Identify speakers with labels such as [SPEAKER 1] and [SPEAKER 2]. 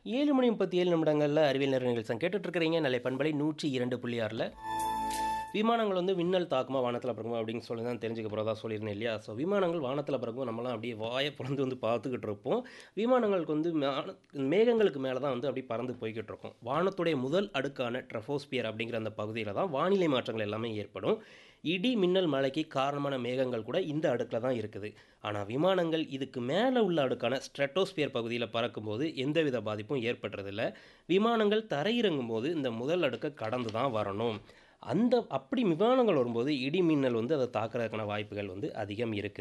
[SPEAKER 1] ஏழு மணி முப்பத்தி ஏழு நிமிடங்களில் அறிவியல் நேர நிகழ்ச்சி கேட்டுட்டு இருக்கிறீங்க நிலை பண்பலை நூற்றி இரண்டு புள்ளி ஆறில் விமானங்கள் வந்து மின்னல் தாக்குமா வானத்தில் பறக்குமா அப்படின்னு சொல்லி தான் தெரிஞ்சுக்க போகிறதா சொல்லியிருந்தேன் இல்லையா ஸோ விமானங்கள் வானத்தில் பறக்கும் நம்மலாம் அப்படியே வாயை பிறந்து வந்து பார்த்துக்கிட்டு இருப்போம் விமானங்களுக்கு வந்து மான- மேகங்களுக்கு மேலே தான் வந்து அப்படியே பறந்து போய்கிட்டு இருக்கும் வானத்துடைய முதல் அடுக்கான ட்ரஃபோஸ்பியர் அப்படிங்கிற அந்த பகுதியில் தான் வானிலை மாற்றங்கள் எல்லாமே ஏற்படும் இடி மின்னல் மழைக்கு காரணமான மேகங்கள் கூட இந்த அடுக்கில் தான் இருக்குது ஆனால் விமானங்கள் இதுக்கு மேலே உள்ள அடுக்கான ஸ்ட்ரெட்டோஸ்பியர் பகுதியில் பறக்கும்போது எந்தவித பாதிப்பும் ஏற்படுறதில்ல விமானங்கள் தரையிறங்கும் போது இந்த முதல் அடுக்கை கடந்து தான் வரணும் அந்த அப்படி விமானங்கள் வரும்போது இடி மின்னல் வந்து அதை தாக்குறதுக்கான வாய்ப்புகள் வந்து அதிகம் இருக்குது